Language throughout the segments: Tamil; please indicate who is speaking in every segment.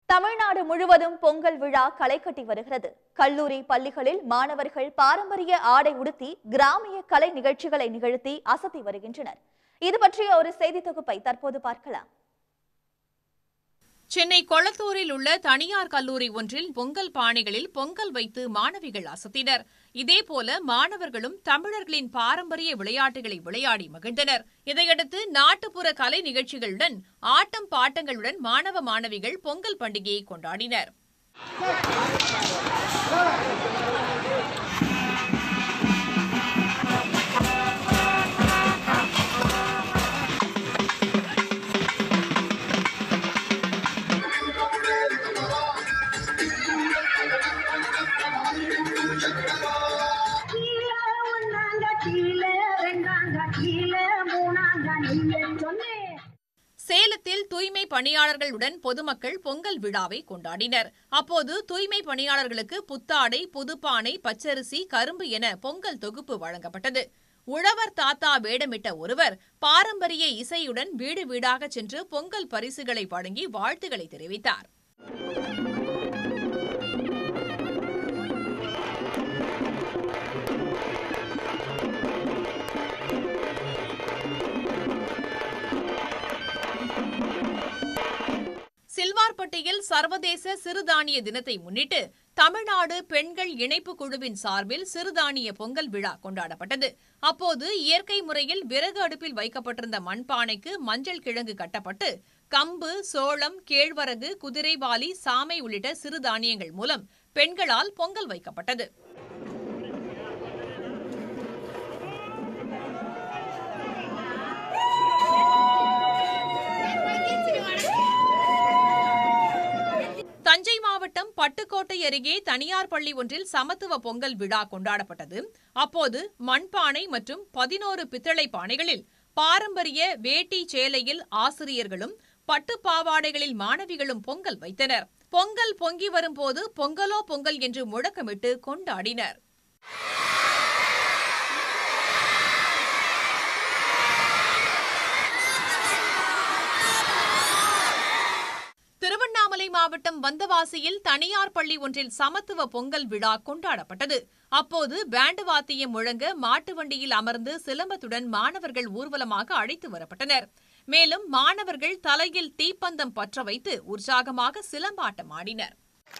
Speaker 1: தமிழ்நாடு முழுவதும் பொங்கல் விழா களை கட்டி வருகிறது கல்லூரி பள்ளிகளில் மாணவர்கள் பாரம்பரிய ஆடை உடுத்தி கிராமிய கலை நிகழ்ச்சிகளை நிகழ்த்தி அசத்தி வருகின்றனர் இது பற்றிய ஒரு செய்தி தொகுப்பை தற்போது பார்க்கலாம்
Speaker 2: சென்னை கொளத்தூரில் உள்ள தனியார் கல்லூரி ஒன்றில் பொங்கல் பானைகளில் பொங்கல் வைத்து மாணவிகள் அசத்தினர் இதேபோல மாணவர்களும் தமிழர்களின் பாரம்பரிய விளையாட்டுகளை விளையாடி மகிழ்ந்தனர் இதையடுத்து நாட்டுப்புற கலை நிகழ்ச்சிகளுடன் ஆட்டம் பாட்டங்களுடன் மாணவ மாணவிகள் பொங்கல் பண்டிகையை கொண்டாடினர்
Speaker 3: கீழே ஒன்னாங்க கீழே ரெண்டாங்க கீழே மூணாங்க நீங்க சொன்னேன்
Speaker 2: சேலத்தில் தூய்மை பணியாளர்களுடன் பொதுமக்கள் பொங்கல் விழாவை கொண்டாடினர் அப்போது தூய்மை பணியாளர்களுக்கு புத்தாடை புதுப்பானை பச்சரிசி கரும்பு என பொங்கல் தொகுப்பு வழங்கப்பட்டது உழவர் தாத்தா வேடமிட்ட ஒருவர் பாரம்பரிய இசையுடன் வீடு வீடாக சென்று பொங்கல் பரிசுகளை வழங்கி வாழ்த்துக்களை தெரிவித்தார் சில்வார்பட்டியில் சர்வதேச சிறுதானிய தினத்தை முன்னிட்டு தமிழ்நாடு பெண்கள் இணைப்பு குழுவின் சார்பில் சிறுதானிய பொங்கல் விழா கொண்டாடப்பட்டது அப்போது இயற்கை முறையில் விறகு அடுப்பில் வைக்கப்பட்டிருந்த மண்பானைக்கு மஞ்சள் கிழங்கு கட்டப்பட்டு கம்பு சோளம் கேழ்வரகு குதிரைவாலி சாமை உள்ளிட்ட சிறுதானியங்கள் மூலம் பெண்களால் பொங்கல் வைக்கப்பட்டது தஞ்சை மாவட்டம் பட்டுக்கோட்டை அருகே தனியார் பள்ளி ஒன்றில் சமத்துவ பொங்கல் விழா கொண்டாடப்பட்டது அப்போது மண்பானை மற்றும் பதினோரு பித்தளை பானைகளில் பாரம்பரிய வேட்டி சேலையில் ஆசிரியர்களும் பட்டுப் பாவாடைகளில் மாணவிகளும் பொங்கல் வைத்தனர் பொங்கல் பொங்கி வரும்போது பொங்கலோ பொங்கல் என்று முழக்கமிட்டு கொண்டாடினர் திருவண்ணாமலை மாவட்டம் வந்தவாசியில் தனியார் பள்ளி ஒன்றில் சமத்துவ பொங்கல் விழா கொண்டாடப்பட்டது அப்போது பேண்டு வாத்தியம் முழங்க மாட்டு வண்டியில் அமர்ந்து சிலம்பத்துடன் மாணவர்கள் ஊர்வலமாக அழைத்து வரப்பட்டனர் மேலும் மாணவர்கள் தலையில் தீப்பந்தம் பற்ற வைத்து உற்சாகமாக சிலம்பாட்டம் ஆடினர்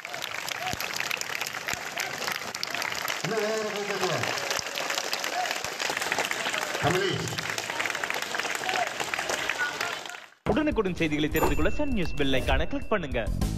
Speaker 4: இன்னும் வேற கேட்கல கமலேஷ்
Speaker 5: உடனுக்குடன் செய்திகளை தெரிந்து கொள்ள சன் நியூஸ் பெல் ஐகானை கிளிக் பண்ணுங்க